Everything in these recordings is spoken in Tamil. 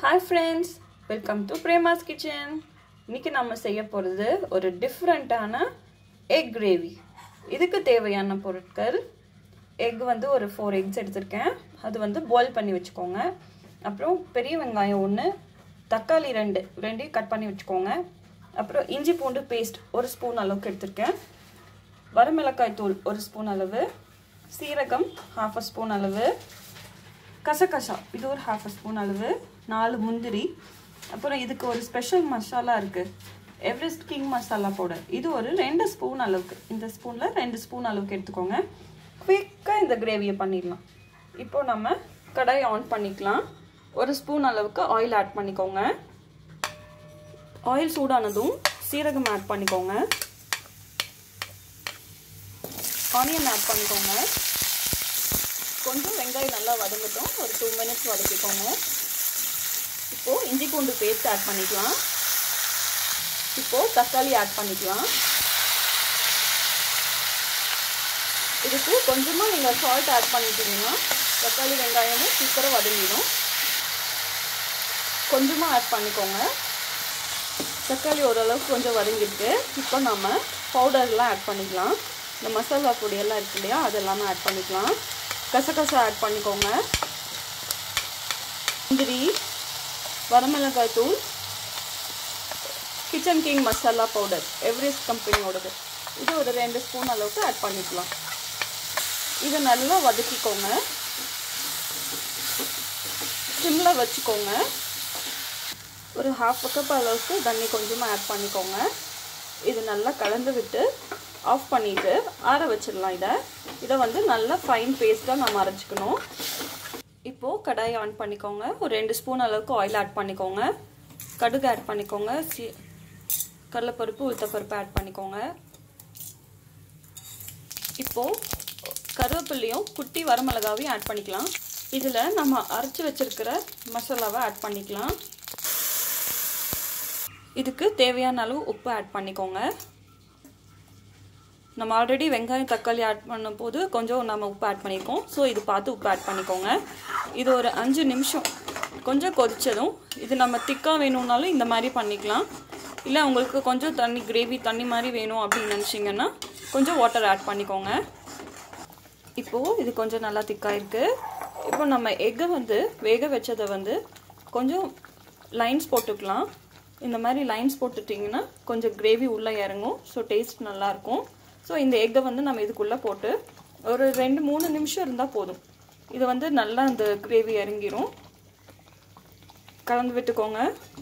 hi friends welcome to Prema's kitchen இன்னைக்கு நம்ம செய்ய போகிறது ஒரு டிஃப்ரெண்ட்டான எக் கிரேவி இதுக்கு தேவையான பொருட்கள் எக் வந்து ஒரு ஃபோர் எக்ஸ் எடுத்திருக்கேன் அது வந்து பாயில் பண்ணி வச்சுக்கோங்க அப்புறம் பெரிய வெங்காயம் ஒன்று தக்காளி ரெண்டு ரெண்டையும் கட் பண்ணி வச்சுக்கோங்க அப்புறம் இஞ்சி பூண்டு பேஸ்ட் ஒரு ஸ்பூன் அளவுக்கு எடுத்திருக்கேன் வரமிளகாய் தூள் ஒரு ஸ்பூன் அளவு சீரகம் ஹாஃப் அ ஸ்பூன் அளவு கசகசா இது ஒரு ஹாஃப் அ ஸ்பூன் அளவு நாலு முந்திரி அப்புறம் இதுக்கு ஒரு ஸ்பெஷல் மசாலா இருக்குது எவரெஸ்ட் கிங் மசாலா பவுடர் இது ஒரு ரெண்டு ஸ்பூன் அளவுக்கு இந்த ஸ்பூனில் ரெண்டு ஸ்பூன் அளவுக்கு எடுத்துக்கோங்க குயிக்காக இந்த கிரேவியை பண்ணிடலாம் இப்போ நம்ம கடாயை ஆன் பண்ணிக்கலாம் ஒரு ஸ்பூன் அளவுக்கு ஆயில் ஆட் பண்ணிக்கோங்க ஆயில் சூடானதும் சீரகம் ஆட் பண்ணிக்கோங்க ஆனியன் ஆட் பண்ணிக்கோங்க கொஞ்சம் வெங்காயம் நல்லா வதங்கட்டும் ஒரு டூ மினிட்ஸ் வதக்கிக்கோங்க இப்போது இஞ்சி பூண்டு பேஸ்ட் ஆட் பண்ணிக்கலாம் இப்போது தக்காளி ஆட் பண்ணிக்கலாம் இதுக்கு கொஞ்சமாக நீங்கள் சால்ட் ஆட் பண்ணிட்டீங்கன்னா தக்காளி வெங்காயமும் சீக்கிரம் வதங்கிடும் கொஞ்சமாக ஆட் பண்ணிக்கோங்க தக்காளி ஓரளவுக்கு கொஞ்சம் வதங்கிருக்கு இப்போ நம்ம பவுடர்லாம் ஆட் பண்ணிக்கலாம் இந்த மசாலா பொடியெல்லாம் இருக்கு இல்லையா அதெல்லாமே ஆட் பண்ணிக்கலாம் கசகசா ஆட் பண்ணிக்கோங்க முந்திரி வரமிளகாய் தூள் Kitchen King masala powder Everest கம்பெனியோடது இது ஒரு ரெண்டு ஸ்பூன் அளவுக்கு ஆட் பண்ணிக்கலாம் இதை நல்லா வதக்கிக்கோங்க சிம்மில் வச்சுக்கோங்க ஒரு ஹாஃப் கப் அளவுக்கு தண்ணி கொஞ்சமாக ஆட் பண்ணிக்கோங்க இது நல்லா கலந்து விட்டு ஆஃப் பண்ணிவிட்டு ஆற வச்சிடலாம் இதை இதை வந்து நல்லா ஃபைன் பேஸ்ட்டாக நம்ம அரைச்சிக்கணும் இப்போது கடாயை ஆன் பண்ணிக்கோங்க ஒரு ரெண்டு ஸ்பூன் அளவுக்கு ஆயில் ஆட் பண்ணிக்கோங்க கடுகு ஆட் பண்ணிக்கோங்க சி கடலைப்பருப்பு உளுத்தப்பருப்பு ஆட் பண்ணிக்கோங்க இப்போது கருவேப்பிலையும் குட்டி வரமிளகாவையும் ஆட் பண்ணிக்கலாம் இதில் நம்ம அரைச்சி வச்சுருக்கிற மசாலாவை ஆட் பண்ணிக்கலாம் இதுக்கு தேவையான அளவு உப்பு ஆட் பண்ணிக்கோங்க நம்ம ஆல்ரெடி வெங்காயம் தக்காளி ஆட் பண்ணும் போது கொஞ்சம் நம்ம உப்பு ஆட் பண்ணியிருக்கோம் ஸோ இது பார்த்து உப்பு ஆட் பண்ணிக்கோங்க இது ஒரு அஞ்சு நிமிஷம் கொஞ்சம் கொதிச்சதும் இது நம்ம திக்காக வேணும்னாலும் இந்த மாதிரி பண்ணிக்கலாம் இல்லை உங்களுக்கு கொஞ்சம் தண்ணி கிரேவி தண்ணி மாதிரி வேணும் அப்படின்னு நினச்சிங்கன்னா கொஞ்சம் வாட்டர் ஆட் பண்ணிக்கோங்க இப்போது இது கொஞ்சம் நல்லா திக்காக இருக்குது இப்போ நம்ம எக்கை வந்து வேக வச்சதை வந்து கொஞ்சம் லைன்ஸ் போட்டுக்கலாம் இந்த மாதிரி லைன்ஸ் போட்டுட்டிங்கன்னா கொஞ்சம் கிரேவி உள்ளே இறங்கும் ஸோ டேஸ்ட் நல்லாயிருக்கும் ஸோ இந்த எக்கை வந்து நம்ம இதுக்குள்ளே போட்டு ஒரு ரெண்டு மூணு நிமிஷம் இருந்தால் போதும் இது வந்து நல்லா அந்த கிரேவி இறங்கிரும் கலந்து விட்டுக்கோங்க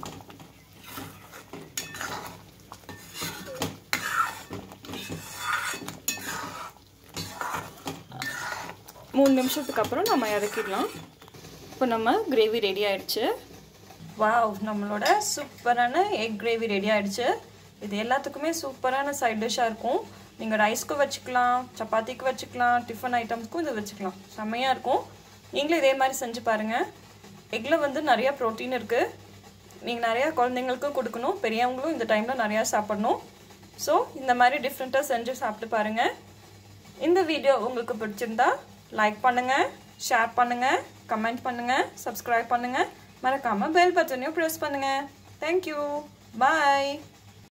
மூணு நிமிஷத்துக்கு அப்புறம் நம்ம இறக்கிடலாம் இப்போ நம்ம கிரேவி ரெடி ஆயிடுச்சு வாவ் நம்மளோட சூப்பரான எக் கிரேவி ரெடி ஆயிடுச்சு இது எல்லாத்துக்குமே சூப்பரான சைட் டிஷ்ஷாக இருக்கும் நீங்கள் ரைஸ்க்கு வச்சுக்கலாம் சப்பாத்திக்கு வச்சுக்கலாம் டிஃபன் ஐட்டம்ஸ்க்கும் இது வச்சுக்கலாம் செம்மையாக இருக்கும் நீங்களும் இதே மாதிரி செஞ்சு பாருங்கள் எக்கில் வந்து நிறையா ப்ரோட்டீன் இருக்குது நீங்கள் நிறையா குழந்தைங்களுக்கும் கொடுக்கணும் பெரியவங்களும் இந்த டைமில் நிறையா சாப்பிடணும் ஸோ இந்த மாதிரி டிஃப்ரெண்ட்டாக செஞ்சு சாப்பிட்டு பாருங்கள் இந்த வீடியோ உங்களுக்கு பிடிச்சிருந்தா லைக் பண்ணுங்கள் ஷேர் பண்ணுங்கள் கமெண்ட் பண்ணுங்கள் சப்ஸ்கிரைப் பண்ணுங்கள் மறக்காமல் பெல் பட்டனையும் ப்ரெஸ் பண்ணுங்கள் தேங்க்யூ பாய்